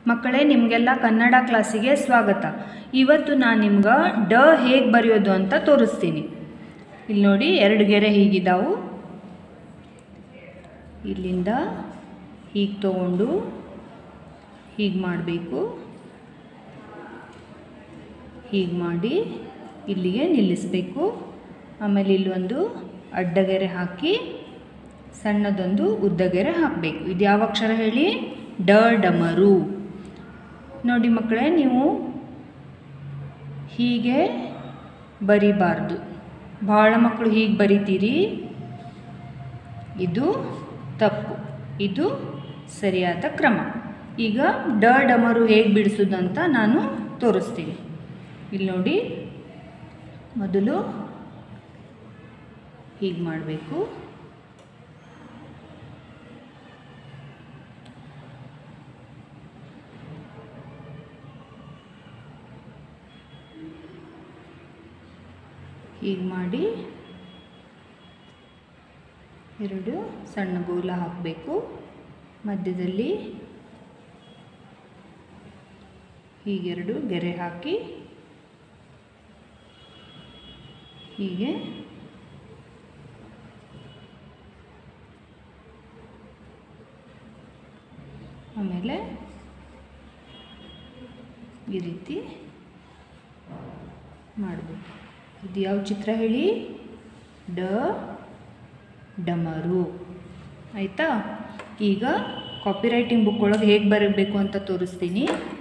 ಮಕ್ಕಳೇ ನಿಮಗೆಲ್ಲ ಕನ್ನಡ ಕ್ಲಾಸಿಗೆ ಸ್ವಾಗತ ಇವತ್ತು ನಾನು ನಿಮ್ಗೆ ಡ ಹೇಗೆ ಬರೆಯೋದು ಅಂತ ತೋರಿಸ್ತೀನಿ ಇಲ್ಲಿ ನೋಡಿ ಎರಡು ಗೆರೆ ಹೀಗಿದ್ದಾವು ಇಲ್ಲಿಂದ ಹೀಗೆ ತಗೊಂಡು ಹೀಗೆ ಮಾಡಬೇಕು ಹೀಗೆ ಮಾಡಿ ಇಲ್ಲಿಗೆ ನಿಲ್ಲಿಸಬೇಕು ಆಮೇಲೆ ಇಲ್ಲೊಂದು ಅಡ್ಡಗೆರೆ ಹಾಕಿ ಸಣ್ಣದೊಂದು ಉದ್ದಗೆರೆ ಹಾಕಬೇಕು ಇದು ಯಾವ ಅಕ್ಷರ ಹೇಳಿ ಡ ಡಮರು ನೋಡಿ ಮಕ್ಕಳೇ ನೀವು ಹೀಗೆ ಬರಿಬಾರ್ದು ಭಾಳ ಮಕ್ಕಳು ಹೀಗೆ ಬರಿತೀರಿ ಇದು ತಪ್ಪು ಇದು ಸರಿಯಾದ ಕ್ರಮ ಈಗ ಡ ಡಮರು ಹೇಗೆ ಬಿಡಿಸೋದು ಅಂತ ನಾನು ತೋರಿಸ್ತೀನಿ ಇಲ್ಲಿ ನೋಡಿ ಮೊದಲು ಹೀಗೆ ಮಾಡಬೇಕು ಹೀಗೆ ಮಾಡಿ ಎರಡು ಸಣ್ಣ ಗೋಲ ಹಾಕಬೇಕು ಮಧ್ಯದಲ್ಲಿ ಹೀಗೆರಡು ಗೆರೆ ಹಾಕಿ ಹೀಗೆ ಆಮೇಲೆ ಈ ರೀತಿ ಮಾಡಬೇಕು ಇದು ಯಾವ ಚಿತ್ರ ಹೇಳಿ ಡ ಡಮರು ಆಯಿತಾ ಈಗ ಕಾಪಿ ರೈಟಿಂಗ್ ಬುಕ್ ಒಳಗೆ ಹೇಗೆ ಬರಬೇಕು ಅಂತ ತೋರಿಸ್ತೀನಿ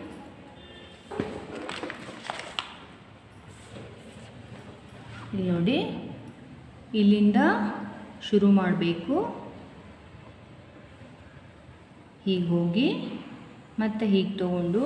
ಇಲ್ಲಿ ನೋಡಿ ಇಲ್ಲಿಂದ ಶುರು ಮಾಡಬೇಕು ಹೀಗೆ ಹೋಗಿ ಮತ್ತೆ ಹೀಗೆ ತಗೊಂಡು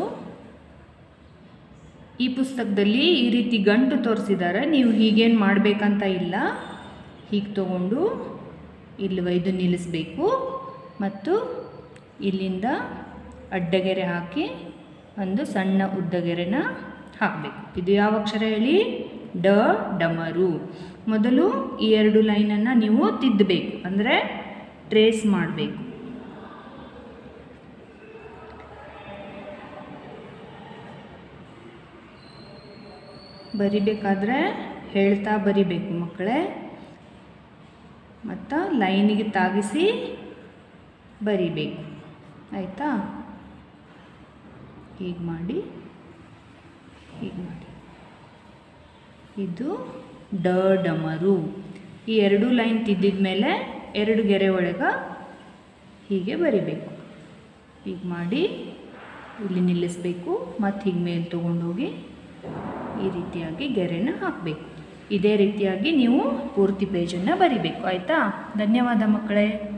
ಈ ಪುಸ್ತಕದಲ್ಲಿ ಈ ರೀತಿ ಗಂಟು ತೋರಿಸಿದ್ದಾರೆ ನೀವು ಹೀಗೇನು ಮಾಡಬೇಕಂತ ಇಲ್ಲ ಹೀಗೆ ತಗೊಂಡು ಇಲ್ಲಿ ಒಯ್ದು ನಿಲ್ಲಿಸಬೇಕು ಮತ್ತು ಇಲ್ಲಿಂದ ಅಡ್ಡಗೆರೆ ಹಾಕಿ ಒಂದು ಸಣ್ಣ ಉದ್ದಗೆರೆನ ಹಾಕಬೇಕು ಇದು ಯಾವ ಅಕ್ಷರ ಹೇಳಿ ಡ ಡಮರು ಮೊದಲು ಈ ಎರಡು ಲೈನನ್ನು ನೀವು ತಿದ್ದಬೇಕು ಅಂದರೆ ಟ್ರೇಸ್ ಮಾಡಬೇಕು ಬರಿಬೇಕಾದ್ರೆ ಹೇಳ್ತಾ ಬರಿಬೇಕು ಮಕ್ಕಳೇ ಮತ್ತು ಲೈನಿಗೆ ತಾಗಿಸಿ ಬರಿಬೇಕು ಆಯಿತಾ ಹೀಗೆ ಮಾಡಿ ಹೀಗೆ ಮಾಡಿ ಇದು ಡ ಡಮರು ಈ ಎರಡು ಲೈನ್ ತಿದ್ದಿದ ಮೇಲೆ ಎರಡು ಗೆರೆ ಒಳಗೆ ಹೀಗೆ ಬರಿಬೇಕು ಹೀಗೆ ಮಾಡಿ ಇಲ್ಲಿ ನಿಲ್ಲಿಸಬೇಕು ಮತ್ತು ಹೀಗೆ ಮೇಲೆ ತೊಗೊಂಡೋಗಿ ಈ ರೀತಿಯಾಗಿ ಗೆರೆನ ಹಾಕಬೇಕು ಇದೇ ರೀತಿಯಾಗಿ ನೀವು ಪೂರ್ತಿ ಪೇಜನ್ನು ಬರಿಬೇಕು ಆಯಿತಾ ಧನ್ಯವಾದ ಮಕ್ಕಳೇ